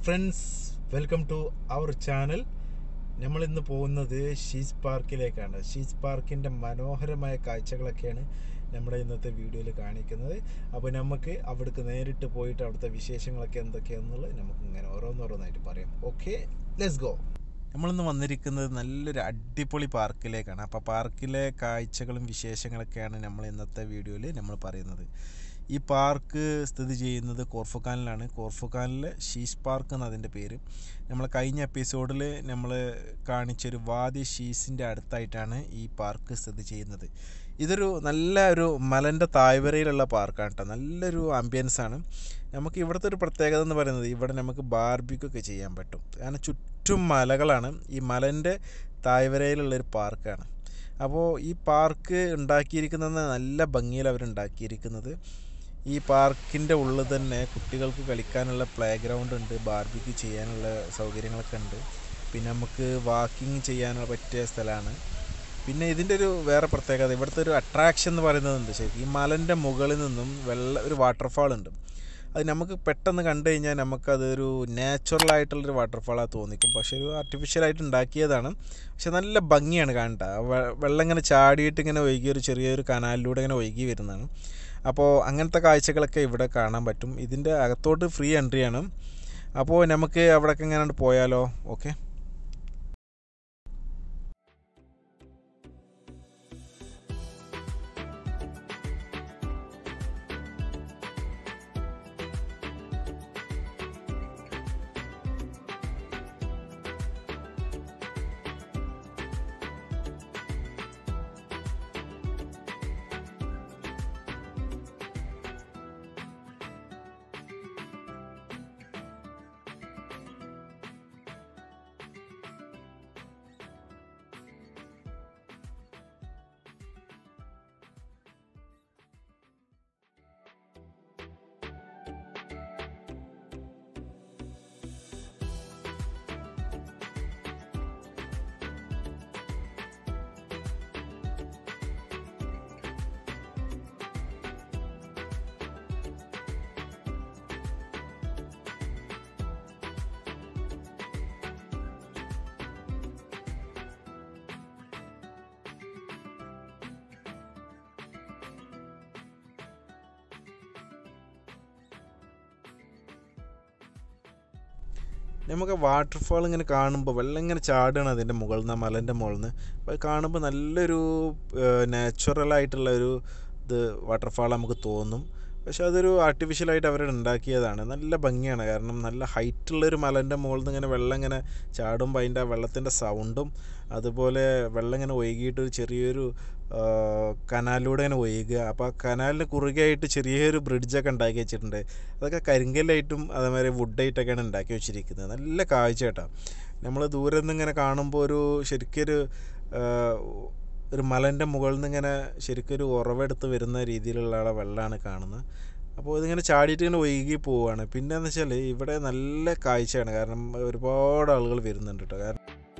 friends welcome to our channel നമ്മളിന്ന് പോകുന്നത് she's പാർക്കിലേക്കാണ് she's പാർക്കിൻ്റെ മനോഹരമായ കാഴ്ചകളൊക്കെയാണ് നമ്മുടെ ഇന്നത്തെ വീഡിയോയിൽ കാണിക്കുന്നത് അപ്പോൾ നമുക്ക് അവിടേക്ക് നേരിട്ട് പോയിട്ട് അവിടുത്തെ വിശേഷങ്ങളൊക്കെ എന്തൊക്കെയാണെന്നുള്ളത് നമുക്ക് ഇങ്ങനെ ഓരോന്നോരോന്നായിട്ട് പറയാം ഓക്കെ ലെറ്റ്സ് ഗോ നമ്മളിന്ന് വന്നിരിക്കുന്നത് നല്ലൊരു അടിപൊളി പാർക്കിലേക്കാണ് അപ്പോൾ പാർക്കിലെ കാഴ്ചകളും വിശേഷങ്ങളൊക്കെയാണ് നമ്മൾ ഇന്നത്തെ വീഡിയോയിൽ നമ്മൾ പറയുന്നത് ഈ പാർക്ക് സ്ഥിതി ചെയ്യുന്നത് കോർഫുഖാനിലാണ് കോർഫുഖാനിലെ ഷീസ് പാർക്ക് എന്നതിൻ്റെ പേര് നമ്മൾ കഴിഞ്ഞ എപ്പിസോഡിൽ നമ്മൾ കാണിച്ചൊരു വാദി ഷീസിൻ്റെ അടുത്തായിട്ടാണ് ഈ പാർക്ക് സ്ഥിതി ചെയ്യുന്നത് ഇതൊരു നല്ല ഒരു മലൻ്റെ തായ്വരയിലുള്ള പാർക്കാണ് കേട്ടോ നല്ലൊരു ആംബിയൻസ് ആണ് നമുക്ക് ഇവിടുത്തെ ഒരു പ്രത്യേകത എന്ന് പറയുന്നത് ഇവിടെ നമുക്ക് ബാർബിക്കൊക്കെ ചെയ്യാൻ പറ്റും കാരണം ചുറ്റും മലകളാണ് ഈ മലൻ്റെ തായ്വരയിലുള്ളൊരു പാർക്കാണ് അപ്പോൾ ഈ പാർക്ക് ഉണ്ടാക്കിയിരിക്കുന്നത് നല്ല ഭംഗിയിൽ അവരുണ്ടാക്കിയിരിക്കുന്നത് ഈ പാർക്കിൻ്റെ ഉള്ളിൽ തന്നെ കുട്ടികൾക്ക് കളിക്കാനുള്ള പ്ലേ ഗ്രൗണ്ട് ഉണ്ട് ബാർബിക്ക് ചെയ്യാനുള്ള സൗകര്യങ്ങളൊക്കെ ഉണ്ട് പിന്നെ നമുക്ക് വാക്കിംഗ് ചെയ്യാനുള്ള പറ്റിയ സ്ഥലമാണ് പിന്നെ ഇതിൻ്റെ ഒരു വേറെ പ്രത്യേകത ഇവിടുത്തെ ഒരു അട്രാക്ഷൻ എന്ന് പറയുന്നത് എന്താ ശരിക്കും ഈ മലൻ്റെ മുകളിൽ നിന്നും വെള്ള ഒരു വാട്ടർഫാൾ ഉണ്ട് അത് നമുക്ക് പെട്ടെന്ന് കണ്ടു കഴിഞ്ഞാൽ നമുക്കതൊരു നാച്ചുറൽ ആയിട്ടുള്ളൊരു വാട്ടർഫാളാണ് തോന്നിക്കും പക്ഷേ ഒരു ആർട്ടിഫിഷ്യലായിട്ട് ഉണ്ടാക്കിയതാണ് പക്ഷെ നല്ല ഭംഗിയാണ് കാണണ്ട വെള്ളം ഇങ്ങനെ ചാടിയിട്ട് ഇങ്ങനെ ഒഴുകി ഒരു ചെറിയൊരു കനാലിലൂടെ ഇങ്ങനെ ഒഴുകി വരുന്നതാണ് അപ്പോൾ അങ്ങനത്തെ കാഴ്ചകളൊക്കെ ഇവിടെ കാണാൻ പറ്റും ഇതിൻ്റെ അകത്തോട്ട് ഫ്രീ എൻട്രിയാണ് അപ്പോൾ നമുക്ക് അവിടെയൊക്കെ എങ്ങനെ പോയാലോ ഓക്കെ നമുക്ക് വാട്ടർഫാൾ ഇങ്ങനെ കാണുമ്പോൾ വെള്ളം ഇങ്ങനെ ചാടുകയാണ് അതിൻ്റെ മുകളിൽ നിന്ന് മലൻ്റെ മുകളിൽ നിന്ന് അപ്പോൾ കാണുമ്പോൾ നല്ലൊരു നാച്ചുറലായിട്ടുള്ള ഒരു ഇത് വാട്ടർഫാൾ നമുക്ക് തോന്നും പക്ഷെ അതൊരു ആർട്ടിഫിഷ്യലായിട്ട് അവർ ഉണ്ടാക്കിയതാണ് നല്ല ഭംഗിയാണ് കാരണം നല്ല ഹൈറ്റുള്ളൊരു മലൻ്റെ മുകളിൽ നിന്ന് ഇങ്ങനെ വെള്ളം ഇങ്ങനെ ചാടുമ്പോൾ അതിൻ്റെ ആ വെള്ളത്തിൻ്റെ സൗണ്ടും അതുപോലെ വെള്ളം ഇങ്ങനെ ഒഴുകിയിട്ട് ഒരു ചെറിയൊരു കനാലിലൂടെ ഇങ്ങനെ ഒഴുകുക അപ്പോൾ ആ കനാലിന് കുറുകെയായിട്ട് ചെറിയൊരു ബ്രിഡ്ജൊക്കെ ഉണ്ടാക്കി വെച്ചിട്ടുണ്ട് അതൊക്കെ കരിങ്കല്ലായിട്ടും അതേമാതിരി വുഡായിട്ടൊക്കെയാണ് ഉണ്ടാക്കി വെച്ചിരിക്കുന്നത് നല്ല കാഴ്ച കേട്ടോ നമ്മൾ ദൂരെ നിന്ന് ഇങ്ങനെ കാണുമ്പോൾ ഒരു ശരിക്കൊരു ഒരു മലൻ്റെ മുകളിൽ നിന്ന് ഇങ്ങനെ ശരിക്കൊരു ഉറവെടുത്ത് വരുന്ന രീതിയിലുള്ള വെള്ളമാണ് കാണുന്നത് അപ്പോൾ ഇതിങ്ങനെ ചാടിയിട്ട് ഇങ്ങനെ ഒഴുകി പോവുകയാണ് പിന്നെ എന്ന് വെച്ചാൽ ഇവിടെ നല്ല കാഴ്ചയാണ് കാരണം ഒരുപാട് ആളുകൾ വരുന്നുണ്ട് കേട്ടോ കാരണം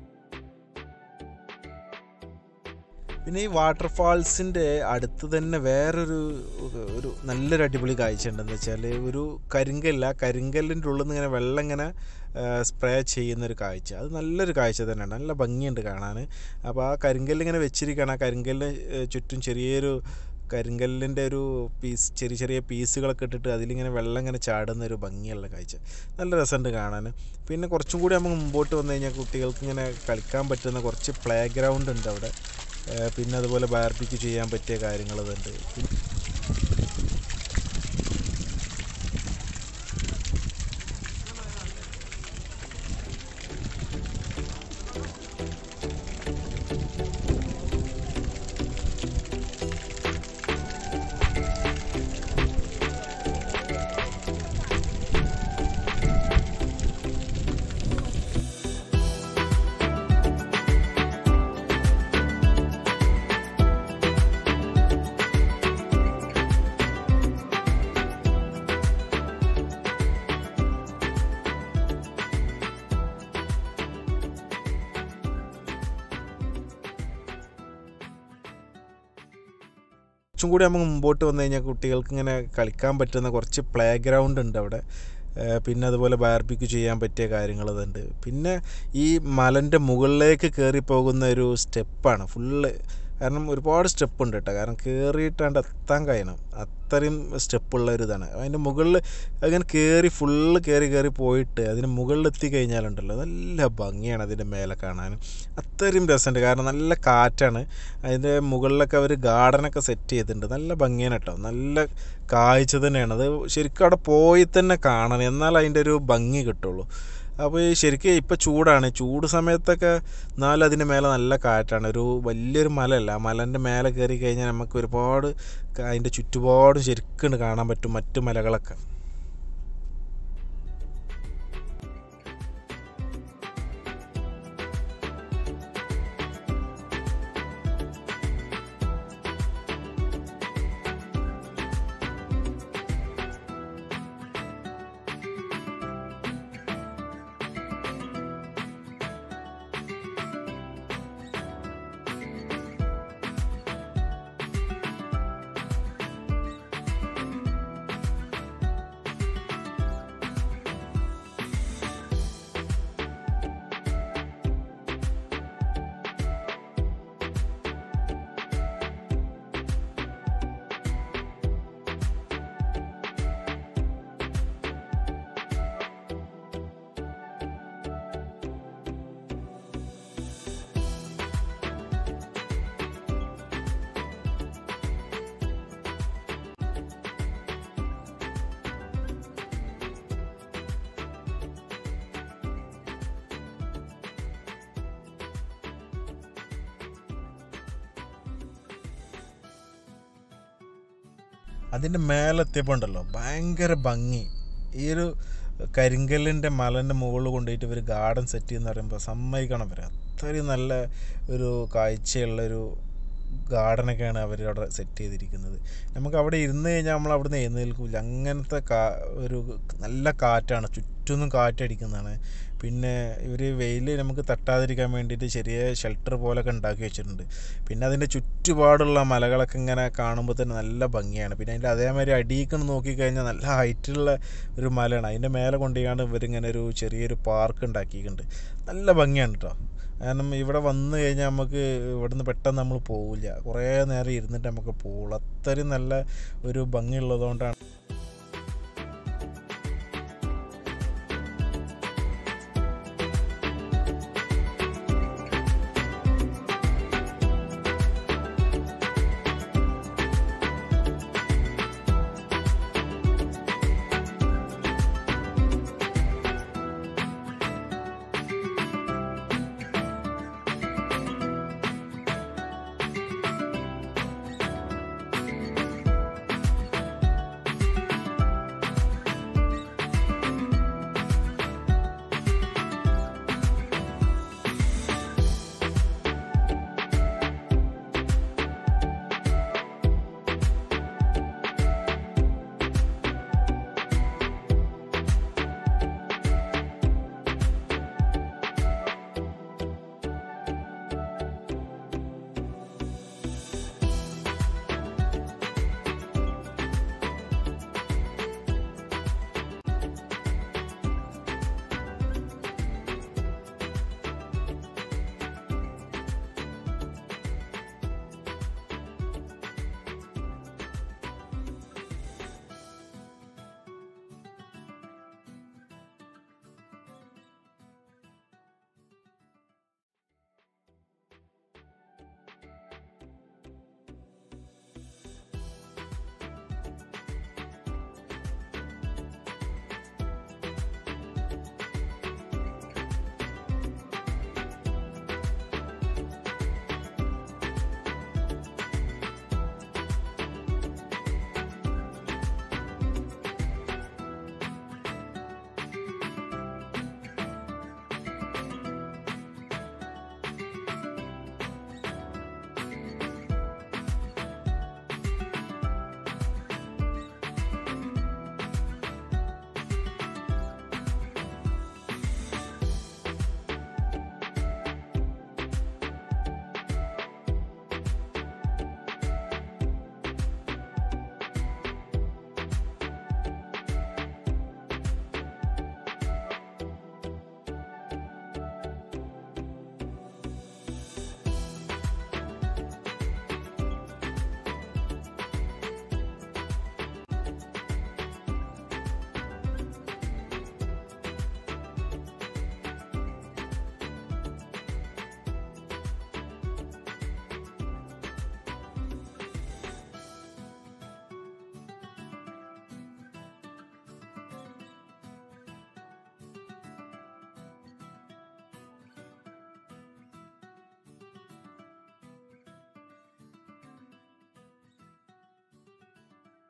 പിന്നെ ഈ വാട്ടർഫാൾസിൻ്റെ അടുത്ത് തന്നെ വേറൊരു ഒരു നല്ലൊരു അടിപൊളി കാഴ്ച ഉണ്ടെന്ന് വെച്ചാൽ ഒരു കരിങ്കല്ല കരിങ്കല്ലിൻ്റെ ഉള്ളിൽ നിന്ന് ഇങ്ങനെ വെള്ളം ഇങ്ങനെ സ്പ്രേ ചെയ്യുന്നൊരു കാഴ്ച അത് നല്ലൊരു കാഴ്ച തന്നെയാണ് നല്ല ഭംഗിയുണ്ട് കാണാൻ അപ്പോൾ ആ കരിങ്കല്ല് ഇങ്ങനെ വെച്ചിരിക്കുകയാണ് ആ കരിങ്കല്ല് ചുറ്റും ചെറിയൊരു കരിങ്കല്ലിൻ്റെ ഒരു പീസ് ചെറിയ ചെറിയ പീസുകളൊക്കെ ഇട്ടിട്ട് അതിലിങ്ങനെ വെള്ളം ഇങ്ങനെ ചാടുന്ന ഒരു ഭംഗിയുള്ള കാഴ്ച നല്ല രസമുണ്ട് കാണാൻ പിന്നെ കുറച്ചും കൂടി നമുക്ക് മുമ്പോട്ട് വന്നു കഴിഞ്ഞാൽ കുട്ടികൾക്ക് ഇങ്ങനെ കളിക്കാൻ പറ്റുന്ന കുറച്ച് പ്ലേ ഗ്രൗണ്ട് ഉണ്ട് അവിടെ പിന്നെ അതുപോലെ ബാർബിക്ക് ചെയ്യാൻ പറ്റിയ കാര്യങ്ങൾ ഇതുണ്ട് കുറച്ചും കൂടി നമുക്ക് മുമ്പോട്ട് വന്നു കഴിഞ്ഞാൽ കുട്ടികൾക്ക് ഇങ്ങനെ കളിക്കാൻ പറ്റുന്ന കുറച്ച് പ്ലേ ഗ്രൗണ്ട് ഉണ്ട് അവിടെ ഏഹ് പിന്നെ അതുപോലെ ബാർബിക്ക് ചെയ്യാൻ പറ്റിയ കാര്യങ്ങൾ അതുണ്ട് പിന്നെ ഈ മലൻ്റെ മുകളിലേക്ക് കയറി പോകുന്ന ഒരു സ്റ്റെപ്പാണ് ഫുള്ള് കാരണം ഒരുപാട് സ്റ്റെപ്പ് ഉണ്ട് കേട്ടോ കാരണം കയറിയിട്ടാണ്ട് എത്താൻ കഴിയണം അത്രയും സ്റ്റെപ്പുള്ള ഒരു ഇതാണ് അതിൻ്റെ മുകളിൽ അങ്ങനെ കയറി ഫുള്ള് കയറി കയറി പോയിട്ട് അതിന് മുകളിൽ എത്തിക്കഴിഞ്ഞാലുണ്ടല്ലോ നല്ല ഭംഗിയാണ് അതിൻ്റെ മേലെ കാണാനും അത്രയും രസമുണ്ട് കാരണം നല്ല കാറ്റാണ് അതിൻ്റെ മുകളിലൊക്കെ അവർ ഗാർഡനൊക്കെ സെറ്റ് ചെയ്തിട്ടുണ്ട് നല്ല ഭംഗിയാണ് കേട്ടോ നല്ല കാഴ്ച തന്നെയാണ് അത് ശരിക്കും അവിടെ പോയി തന്നെ കാണണം എന്നാൽ അതിൻ്റെ ഒരു ഭംഗി കിട്ടുള്ളൂ അപ്പോൾ ഈ ശരിക്കും ഇപ്പോൾ ചൂടാണ് ചൂട് സമയത്തൊക്കെ എന്നാലും അതിൻ്റെ മേലെ നല്ല കാറ്റാണ് ഒരു വലിയൊരു മലയല്ല ആ മലേൻ്റെ മേലെ കയറി കഴിഞ്ഞാൽ നമുക്ക് ഒരുപാട് ക- അതിൻ്റെ ചുറ്റുപാടും ശരിക്കും കാണാൻ പറ്റും മറ്റു മലകളൊക്കെ അതിൻ്റെ മേലെത്തിയപ്പോൾ ഉണ്ടല്ലോ ഭയങ്കര ഭംഗി ഈ ഒരു കരിങ്കല്ലിൻ്റെ മലൻ്റെ മുകളിൽ കൊണ്ടുപോയിട്ട് ഇവർ ഗാർഡൻ സെറ്റ് ചെയ്യുന്ന പറയുമ്പോൾ സമ്മതിക്കണം വരെ അത്രയും നല്ല ഒരു കാഴ്ചയുള്ളൊരു ഗാർഡനൊക്കെയാണ് അവർ അവിടെ സെറ്റ് ചെയ്തിരിക്കുന്നത് നമുക്ക് അവിടെ ഇരുന്ന് കഴിഞ്ഞാൽ നമ്മൾ അവിടെ നിന്ന് എഴുന്നേൽക്കില്ല അങ്ങനത്തെ കാ ഒരു നല്ല കാറ്റാണ് ചുറ്റൊന്നും കാറ്റടിക്കുന്നതാണ് പിന്നെ ഇവർ വെയിൽ നമുക്ക് തട്ടാതിരിക്കാൻ വേണ്ടിയിട്ട് ചെറിയ ഷെൽട്ടർ പോലൊക്കെ ഉണ്ടാക്കി വെച്ചിട്ടുണ്ട് പിന്നെ അതിൻ്റെ ചുറ്റുപാടുള്ള മലകളൊക്കെ ഇങ്ങനെ കാണുമ്പോൾ തന്നെ നല്ല ഭംഗിയാണ് പിന്നെ അതിൻ്റെ അതേമാതിരി അടിയിക്കണ് നോക്കിക്കഴിഞ്ഞാൽ നല്ല ഹൈറ്റുള്ള ഒരു മലയാണ് അതിൻ്റെ മേലെ കൊണ്ടുപോയാണ് ഇവരിങ്ങനെ ഒരു ചെറിയൊരു പാർക്ക് ഉണ്ടാക്കിയിട്ടുണ്ട് നല്ല ഭംഗിയാണ് കേട്ടോ കാരണം ഇവിടെ വന്നു കഴിഞ്ഞാൽ നമുക്ക് ഇവിടുന്ന് പെട്ടെന്ന് നമ്മൾ പോവില്ല കുറേ നേരം ഇരുന്നിട്ട് നമുക്ക് പോകുള്ളൂ അത്രയും നല്ല ഒരു ഭംഗിയുള്ളതുകൊണ്ടാണ്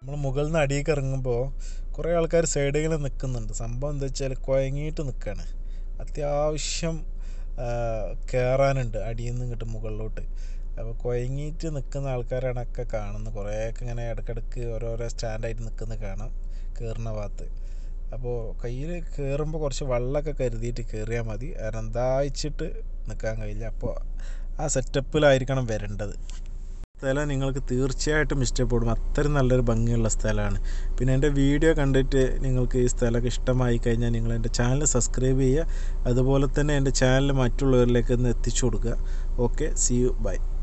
നമ്മൾ മുകളിൽ നിന്ന് അടിയിലേക്ക് ഇറങ്ങുമ്പോൾ കുറേ ആൾക്കാർ സൈഡിൽ ഇങ്ങനെ നിൽക്കുന്നുണ്ട് സംഭവം എന്താ വെച്ചാൽ കുഴങ്ങിയിട്ട് നിൽക്കുകയാണ് അത്യാവശ്യം കയറാനുണ്ട് അടിയിൽ നിന്ന് ഇങ്ങോട്ട് മുകളിലോട്ട് അപ്പോൾ കുഴങ്ങിയിട്ട് നിൽക്കുന്ന ആൾക്കാരാണ് ഒക്കെ കാണുന്നത് കുറേയൊക്കെ ഇങ്ങനെ ഇടയ്ക്കിടയ്ക്ക് ഓരോരോ സ്റ്റാൻഡായിട്ട് നിൽക്കുന്നത് കാണാം കയറുന്ന ഭാഗത്ത് അപ്പോൾ കയ്യിൽ കയറുമ്പോൾ കുറച്ച് വെള്ളമൊക്കെ കരുതിയിട്ട് കയറിയാൽ മതി കാരണം ദാഹിച്ചിട്ട് നിൽക്കാൻ കഴിയില്ല അപ്പോൾ ആ സെറ്റപ്പിലായിരിക്കണം വരേണ്ടത് സ്ഥലം നിങ്ങൾക്ക് തീർച്ചയായിട്ടും ഇഷ്ടപ്പെടും അത്രയും നല്ലൊരു ഭംഗിയുള്ള സ്ഥലമാണ് പിന്നെ എൻ്റെ വീഡിയോ കണ്ടിട്ട് നിങ്ങൾക്ക് ഈ സ്ഥലമൊക്കെ ഇഷ്ടമായി കഴിഞ്ഞാൽ നിങ്ങൾ എൻ്റെ ചാനൽ സബ്സ്ക്രൈബ് ചെയ്യുക അതുപോലെ തന്നെ എൻ്റെ ചാനൽ മറ്റുള്ളവരിലേക്ക് ഒന്ന് എത്തിച്ചു കൊടുക്കുക ഓക്കെ സി യു ബൈ